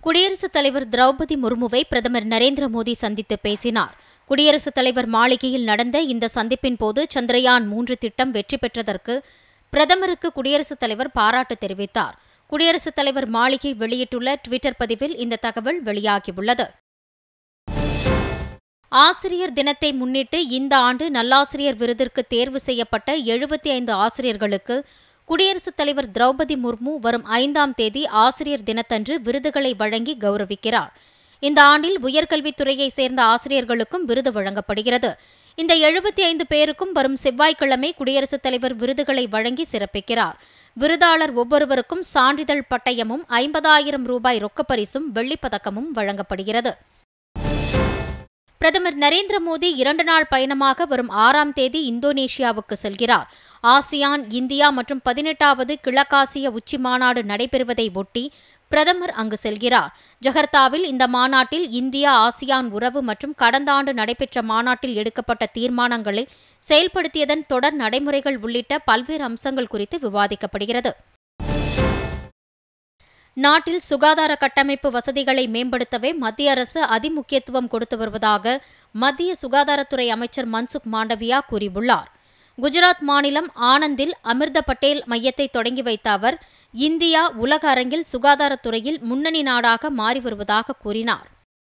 குடியரசுத் தலைவர் திரௌபதி முர்முவை பிரதமர் நரேந்திர மோடி சந்தித்து பேசினார் குடியரசுத் தலைவர் மாளிகையில் நடந்த இந்த சந்திப்பின் போது சந்திரயான் மூன்று திட்டம் வெற்றி பெற்றதற்கு பிரதமருக்கு குடியரசுத் தலைவர் பாராட்டு தெரிவித்தார் குடியரசுத் தலைவர் மாளிகை வெளியிட்டுள்ள டுவிட்டர் பதிவில் இந்த தகவல் வெளியாகியுள்ளது ஆசிரியர் தினத்தை முன்னிட்டு இந்த ஆண்டு நல்லாசிரியர் விருதிற்கு தேர்வு செய்யப்பட்ட எழுபத்தி ஐந்து ஆசிரியர்களுக்கு குடியரசுத் தலைவர் திரௌபதி முர்மு வரும் ஐந்தாம் தேதி ஆசிரியர் தினத்தன்று விருதுகளை வழங்கி கௌரவிக்கிறார் இந்த ஆண்டில் உயர்கல்வித்துறையைச் சேர்ந்த ஆசிரியர்களுக்கும் விருது வழங்கப்படுகிறது இந்த எழுபத்தி ஐந்து பேருக்கும் வரும் செவ்வாய்க்கிழமை குடியரசுத் தலைவர் விருதுகளை வழங்கி சிறப்பிக்கிறார் விருதாளர் ஒவ்வொருவருக்கும் சான்றிதழ் பட்டயமும் ஐம்பதாயிரம் ரூபாய் ரொக்கப்பரிசும் வெள்ளிப்பதக்கமும் வழங்கப்படுகிறது பிரதமர் நரேந்திர மோடி இரண்டு நாள் பயணமாக வரும் ஆறாம் தேதி இந்தோனேஷியாவுக்கு செல்கிறார் ஆசியான் இந்தியா மற்றும் பதினெட்டாவது கிழக்காசிய உச்சி மாநாடு நடைபெறுவதை ஒட்டி பிரதமர் அங்கு செல்கிறார் ஜகர்த்தாவில் இந்த மாநாட்டில் இந்தியா ஆசியான் உறவு மற்றும் கடந்த ஆண்டு நடைபெற்ற மாநாட்டில் எடுக்கப்பட்ட தீர்மானங்களை செயல்படுத்தியதன் தொடர் நடைமுறைகள் உள்ளிட்ட பல்வேறு அம்சங்கள் குறித்து விவாதிக்கப்படுகிறது நாட்டில் சுகாதார கட்டமைப்பு வசதிகளை மேம்படுத்தவே மத்திய அரசு அதிமுக்கியத்துவம் கொடுத்து வருவதாக மத்திய சுகாதாரத்துறை அமைச்சர் மன்சுக் மாண்டவியா கூறியுள்ளார் குஜராத் மாநிலம் ஆனந்தில் அமிர்த பட்டேல் மையத்தை தொடங்கி வைத்த அவர் இந்தியா உலக அரங்கில் சுகாதாரத்துறையில் முன்னணி நாடாக மாறி வருவதாக கூறினார்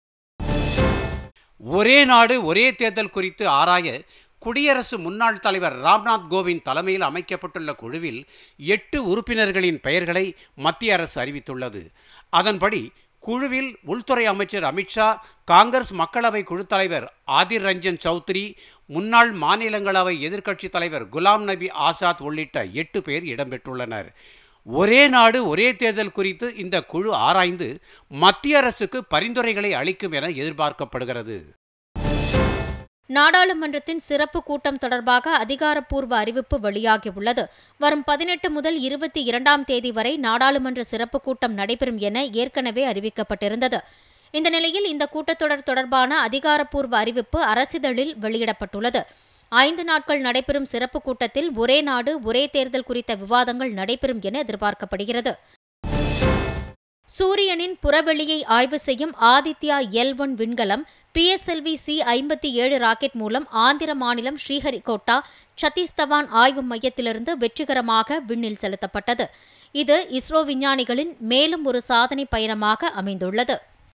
ஒரே நாடு ஒரே தேர்தல் குறித்து ஆராய குடியரசு முன்னாள் தலைவர் ராம்நாத் கோவிந்த் தலைமையில் அமைக்கப்பட்டுள்ள குழுவில் எட்டு உறுப்பினர்களின் பெயர்களை மத்திய அரசு அறிவித்துள்ளது அதன்படி குழுவில் உள்துறை அமைச்சர் அமித்ஷா காங்கிரஸ் மக்களவை குழு தலைவர் ஆதிர் ரஞ்சன் சௌத்ரி முன்னாள் மாநிலங்களவை எதிர்க்கட்சித் தலைவர் குலாம் நபி ஆசாத் உள்ளிட்ட எட்டு பேர் இடம்பெற்றுள்ளனர் ஒரே நாடு ஒரே தேர்தல் குறித்து இந்த குழு ஆராய்ந்து மத்திய அரசுக்கு பரிந்துரைகளை அளிக்கும் என எதிர்பார்க்கப்படுகிறது நாடாளுமன்றத்தின் சிறப்பு கூட்டம் தொடர்பாக அதிகாரப்பூர்வ அறிவிப்பு வெளியாகியுள்ளது வரும் பதினெட்டு முதல் இருபத்தி இரண்டாம் தேதி வரை நாடாளுமன்ற சிறப்பு கூட்டம் நடைபெறும் என ஏற்கனவே அறிவிக்கப்பட்டிருந்தது இந்த நிலையில் இந்த கூட்டத்தொடர் தொடர்பான அதிகாரப்பூர்வ அறிவிப்பு அரசிதழில் வெளியிடப்பட்டுள்ளது ஐந்து நாட்கள் நடைபெறும் சிறப்பு கூட்டத்தில் ஒரே நாடு ஒரே தேர்தல் குறித்த விவாதங்கள் நடைபெறும் என எதிர்பார்க்கப்படுகிறது சூரியனின் புறவெளியை ஆய்வு செய்யும் ஆதித்யா எல் ஒன் விண்கலம் பிஎஸ்எல்வி சி ஐம்பத்தி ஏழு ராக்கெட் மூலம் ஆந்திர மாநிலம் ஸ்ரீஹரிகோட்டா சத்தீஸ்தவான் ஆய்வு மையத்திலிருந்து வெற்றிகரமாக விண்ணில் செலுத்தப்பட்டது இது இஸ்ரோ விஞ்ஞானிகளின் மேலும் ஒரு சாதனை பயணமாக அமைந்துள்ளது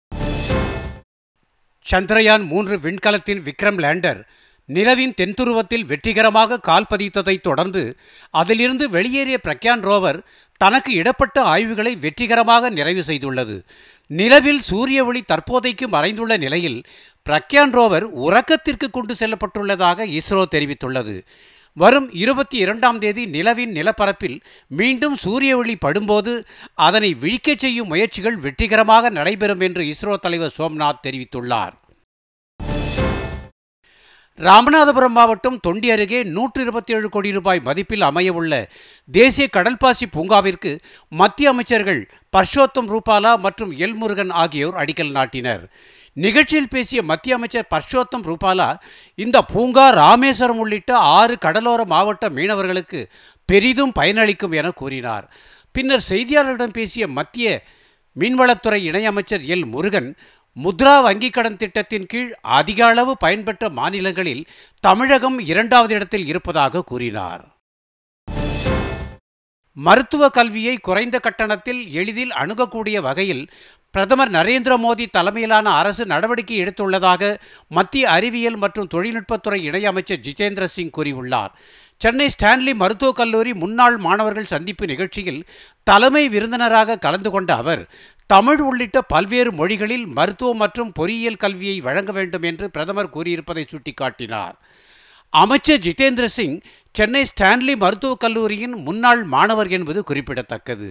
சந்திரயான் மூன்று விண்கலத்தின் விக்ரம் லேண்டர் நிலவின் தென்துருவத்தில் வெற்றிகரமாக கால் பதித்ததைத் தொடர்ந்து அதிலிருந்து வெளியேறிய பிரக்யான் ரோவர் தனக்கு இடப்பட்ட ஆய்வுகளை வெற்றிகரமாக நிறைவு செய்துள்ளது நிலவில் சூரிய ஒளி தற்போதைக்கு மறைந்துள்ள நிலையில் பிரக்யான் ரோவர் உறக்கத்திற்கு கொண்டு செல்லப்பட்டுள்ளதாக இஸ்ரோ தெரிவித்துள்ளது வரும் இருபத்தி இரண்டாம் தேதி நிலவின் நிலப்பரப்பில் மீண்டும் சூரிய ஒளி படும்போது அதனை விழிக்கச் செய்யும் முயற்சிகள் வெற்றிகரமாக நடைபெறும் என்று இஸ்ரோ தலைவர் சோம்நாத் தெரிவித்துள்ளார் ராமநாதபுரம் மாவட்டம் தொண்டி அருகே நூற்று இருபத்தி ஏழு கோடி ரூபாய் மதிப்பில் அமையவுள்ள தேசிய கடல்பாசி பூங்காவிற்கு மத்திய அமைச்சர்கள் பர்ஷோத்தம் ரூபாலா மற்றும் எல் முருகன் ஆகியோர் அடிக்கல் நாட்டினர் நிகழ்ச்சியில் பேசிய மத்திய அமைச்சர் பர்ஷோத்தம் ரூபாலா இந்த பூங்கா ராமேஸ்வரம் உள்ளிட்ட ஆறு கடலோர மாவட்ட மீனவர்களுக்கு பெரிதும் பயனளிக்கும் என கூறினார் பின்னர் செய்தியாளர்களிடம் பேசிய மத்திய மீன்வளத்துறை இணையமைச்சர் எல் முருகன் முத்ரா வங்கிக் கடன் திட்டத்தின் கீழ் அதிக அளவு பயன்பெற்ற மாநிலங்களில் தமிழகம் இரண்டாவது இடத்தில் இருப்பதாக கூறினார் மருத்துவ கல்வியை குறைந்த கட்டணத்தில் எளிதில் அணுகக்கூடிய வகையில் பிரதமர் நரேந்திர மோடி தலைமையிலான அரசு நடவடிக்கை எடுத்துள்ளதாக மத்திய அறிவியல் மற்றும் தொழில்நுட்பத்துறை இணையமைச்சர் ஜிதேந்திர சிங் கூறியுள்ளார் சென்னை ஸ்டான்லி மருத்துவக் கல்லூரி முன்னாள் மாணவர்கள் சந்திப்பு நிகழ்ச்சியில் தலைமை விருந்தினராக கலந்து கொண்ட அவர் தமிழ் உள்ளிட்ட பல்வேறு மொழிகளில் மருத்துவ மற்றும் பொறியியல் கல்வியை வழங்க வேண்டும் என்று பிரதமர் கூறியிருப்பதை சுட்டிக்காட்டினார் அமைச்சர் ஜிதேந்திர சிங் சென்னை ஸ்டான்லி மருத்துவக் கல்லூரியின் முன்னாள் மாணவர் என்பது குறிப்பிடத்தக்கது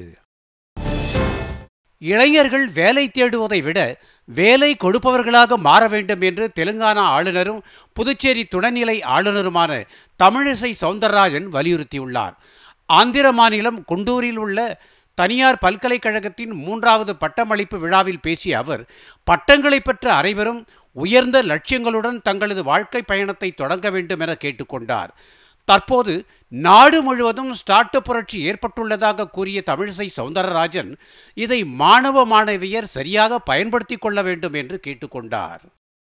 இளைஞர்கள் வேலை தேடுவதை விட வேலை கொடுப்பவர்களாக மாற வேண்டும் என்று தெலுங்கானா ஆளுநரும் புதுச்சேரி துணைநிலை ஆளுநருமான தமிழிசை சவுந்தரராஜன் வலியுறுத்தியுள்ளார் ஆந்திர மாநிலம் குண்டூரில் உள்ள தனியார் பல்கலைக்கழகத்தின் மூன்றாவது பட்டமளிப்பு விழாவில் பேசிய அவர் பட்டங்களை பெற்ற அனைவரும் உயர்ந்த லட்சியங்களுடன் தங்களது வாழ்க்கை பயணத்தை தொடங்க வேண்டும் என கேட்டுக்கொண்டார் தற்போது நாடு முழுவதும் ஸ்டார்ட் அப் புரட்சி ஏற்பட்டுள்ளதாக கூறிய தமிழிசை சவுந்தரராஜன் இதை மாணவ மாணவியர் சரியாக பயன்படுத்திக் கொள்ள வேண்டும் என்று கேட்டுக்கொண்டார்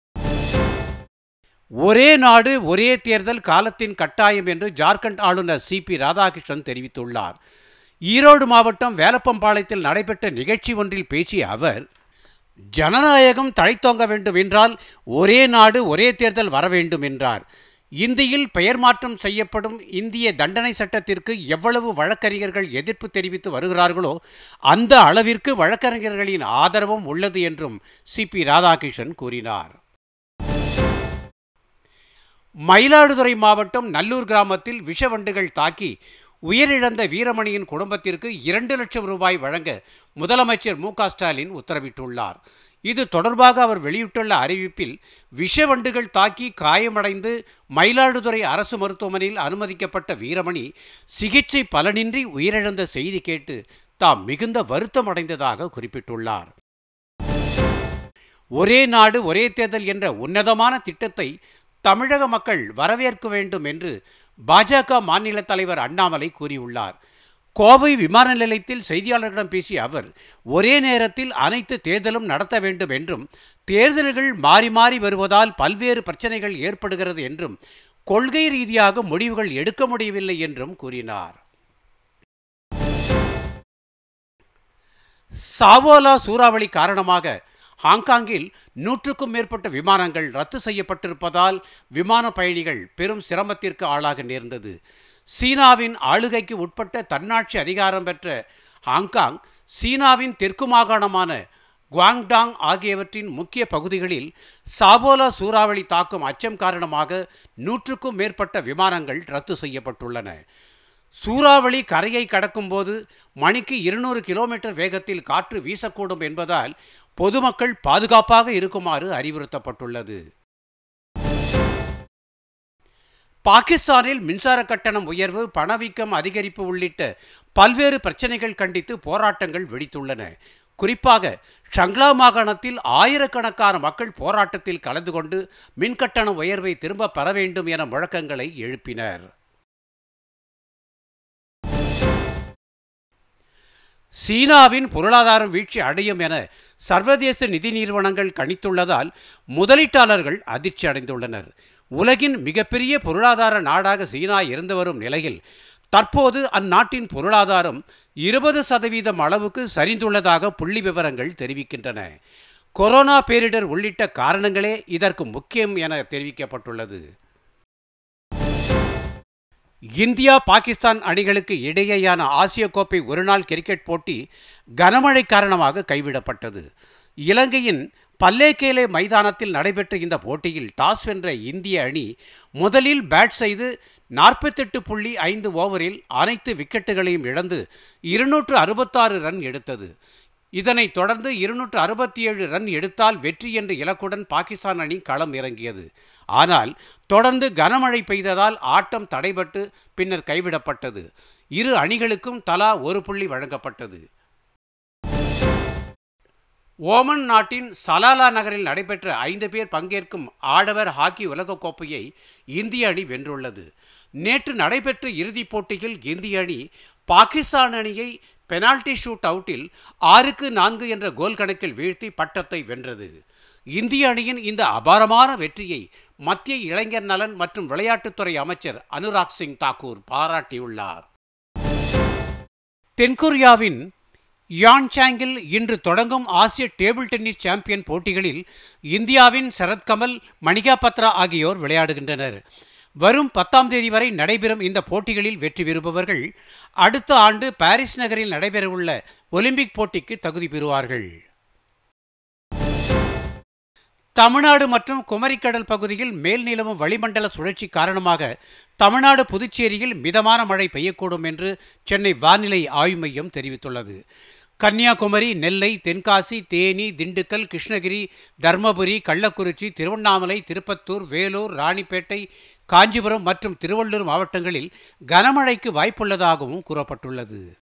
ஒரே நாடு ஒரே தேர்தல் காலத்தின் கட்டாயம் என்று ஜார்க்கண்ட் ஆளுநர் சி பி ராதாகிருஷ்ணன் தெரிவித்துள்ளார் ஈரோடு மாவட்டம் வேலப்பம்பாளையத்தில் நடைபெற்ற நிகழ்ச்சி ஒன்றில் பேசிய அவர் ஜனநாயகம் தழைத்தோங்க வேண்டும் என்றால் ஒரே நாடு ஒரே தேர்தல் வர வேண்டும் என்றார் இந்தியில் பெயர் மாற்றம் செய்யப்படும் இந்திய தண்டனை சட்டத்திற்கு எவ்வளவு வழக்கறிஞர்கள் எதிர்ப்பு தெரிவித்து வருகிறார்களோ அந்த அளவிற்கு வழக்கறிஞர்களின் ஆதரவும் உள்ளது என்றும் சி பி ராதாகிருஷ்ணன் கூறினார் மயிலாடுதுறை மாவட்டம் நல்லூர் கிராமத்தில் விஷவண்டுகள் தாக்கி உயிரிழந்த வீரமணியின் குடும்பத்திற்கு இரண்டு லட்சம் ரூபாய் வழங்க முதலமைச்சர் மு ஸ்டாலின் உத்தரவிட்டுள்ளார் இது தொடர்பாக அவர் வெளியிட்டுள்ள அறிவிப்பில் விஷவண்டுகள் தாக்கி காயமடைந்து மயிலாடுதுறை அரசு மருத்துவமனையில் அனுமதிக்கப்பட்ட வீரமணி சிகிச்சை பலனின்றி உயிரிழந்த செய்தி கேட்டு தாம் மிகுந்த வருத்தம் அடைந்ததாக குறிப்பிட்டுள்ளார் ஒரே நாடு ஒரே தேர்தல் என்ற உன்னதமான திட்டத்தை தமிழக மக்கள் வரவேற்க வேண்டும் என்று பாஜக மாநில தலைவர் அண்ணாமலை கூறியுள்ளார் கோவை விமான நிலையத்தில் செய்தியாளர்களிடம் பேசிய அவர் ஒரே நேரத்தில் அனைத்து தேர்தலும் நடத்த வேண்டும் என்றும் தேர்தல்கள் மாறி மாறி வருவதால் பல்வேறு பிரச்சனைகள் ஏற்படுகிறது என்றும் கொள்கை ரீதியாக முடிவுகள் எடுக்க முடியவில்லை என்றும் கூறினார் சாவோலா சூறாவளி காரணமாக ஹாங்காங்கில் நூற்றுக்கும் மேற்பட்ட விமானங்கள் ரத்து செய்யப்பட்டிருப்பதால் விமான பயணிகள் பெரும் சிரமத்திற்கு ஆளாக நேர்ந்தது சீனாவின் ஆளுகைக்கு உட்பட்ட தன்னாட்சி அதிகாரம் பெற்ற ஹாங்காங் சீனாவின் தெற்கு மாகாணமான குவாங்டாங் ஆகியவற்றின் முக்கிய பகுதிகளில் சாபோலா சூறாவளி தாக்கும் அச்சம் காரணமாக நூற்றுக்கும் மேற்பட்ட விமானங்கள் ரத்து செய்யப்பட்டுள்ளன சூறாவளி கரையை கடக்கும்போது மணிக்கு இருநூறு கிலோமீட்டர் வேகத்தில் காற்று வீசக்கூடும் என்பதால் பொதுமக்கள் பாதுகாப்பாக இருக்குமாறு அறிவுறுத்தப்பட்டுள்ளது பாகிஸ்தானில் மின்சார கட்டணம் உயர்வு பணவீக்கம் அதிகரிப்பு உள்ளிட்ட பல்வேறு பிரச்சனைகள் கண்டித்து போராட்டங்கள் வெடித்துள்ளன குறிப்பாக ஷங்லா மாகாணத்தில் ஆயிரக்கணக்கான மக்கள் போராட்டத்தில் கலந்து கொண்டு மின்கட்டண உயர்வை திரும்ப பெற வேண்டும் என முழக்கங்களை எழுப்பினர் சீனாவின் பொருளாதாரம் வீழ்ச்சி அடையும் என சர்வதேச நிதி நிறுவனங்கள் கணித்துள்ளதால் முதலீட்டாளர்கள் அதிர்ச்சி அடைந்துள்ளனர் உலகின் மிகப்பெரிய பொருளாதார நாடாக சீனா இருந்து வரும் நிலையில் தற்போது அந்நாட்டின் பொருளாதாரம் இருபது சதவீதம் அளவுக்கு சரிந்துள்ளதாக புள்ளி விவரங்கள் தெரிவிக்கின்றன கொரோனா பேரிடர் உள்ளிட்ட காரணங்களே இதற்கு முக்கியம் என தெரிவிக்கப்பட்டுள்ளது இந்தியா பாகிஸ்தான் அணிகளுக்கு இடையேயான ஆசிய கோப்பை ஒருநாள் கிரிக்கெட் போட்டி கனமழை காரணமாக கைவிடப்பட்டது இலங்கையின் பல்லேகேலே மைதானத்தில் நடைபெற்ற இந்த போட்டியில் டாஸ் வென்ற இந்திய அணி முதலில் பேட் செய்து நாற்பத்தெட்டு புள்ளி ஐந்து ஓவரில் அனைத்து விக்கெட்டுகளையும் இழந்து இருநூற்று அறுபத்தாறு ரன் எடுத்தது இதனைத் தொடர்ந்து இருநூற்று அறுபத்தி ஏழு ரன் எடுத்தால் வெற்றி என்ற இலக்குடன் பாகிஸ்தான் அணி களம் இறங்கியது ஆனால் தொடர்ந்து கனமழை பெய்ததால் ஆட்டம் தடைபட்டு பின்னர் கைவிடப்பட்டது இரு அணிகளுக்கும் தலா ஒரு புள்ளி வழங்கப்பட்டது ஓமன் நாட்டின் சலாலா நகரில் நடைபெற்ற ஐந்து பேர் பங்கேற்கும் ஆடவர் ஹாக்கி உலகக்கோப்பையை இந்திய அணி வென்றுள்ளது நேற்று நடைபெற்ற இறுதிப் போட்டியில் இந்திய அணி பாகிஸ்தான் அணியை பெனால்டி ஷூட் அவுட்டில் ஆறுக்கு நான்கு என்ற கோல் கணக்கில் வீழ்த்தி பட்டத்தை வென்றது இந்திய அணியின் இந்த அபாரமான வெற்றியை மத்திய இளைஞர் நலன் மற்றும் விளையாட்டுத்துறை அமைச்சர் அனுராக் சிங் தாக்கூர் பாராட்டியுள்ளார் தென்கொரியாவின் யான்சாங்கில் இன்று தொடங்கும் ஆசிய டேபிள் டென்னிஸ் சாம்பியன் போட்டிகளில் இந்தியாவின் சரத்கமல் மணிகா பத்ரா ஆகியோர் விளையாடுகின்றனர் வரும் பத்தாம் தேதி வரை நடைபெறும் இந்த போட்டிகளில் வெற்றி பெறுபவர்கள் அடுத்த ஆண்டு பாரிஸ் நகரில் நடைபெறவுள்ள ஒலிம்பிக் போட்டிக்கு தகுதி பெறுவார்கள் தமிழ்நாடு மற்றும் குமரிக்கடல் பகுதியில் மேல் நிலவும் வளிமண்டல சுழற்சி காரணமாக தமிழ்நாடு புதுச்சேரியில் மிதமான மழை பெய்யக்கூடும் என்று சென்னை வானிலை ஆய்வு மையம் தெரிவித்துள்ளது கன்னியாகுமரி நெல்லை தென்காசி தேனி திண்டுக்கல் கிருஷ்ணகிரி தர்மபுரி கள்ளக்குறிச்சி திருவண்ணாமலை திருப்பத்தூர் வேலூர் ராணிப்பேட்டை காஞ்சிபுரம் மற்றும் திருவள்ளூர் மாவட்டங்களில் கனமழைக்கு வாய்ப்புள்ளதாகவும் கூறப்பட்டுள்ளது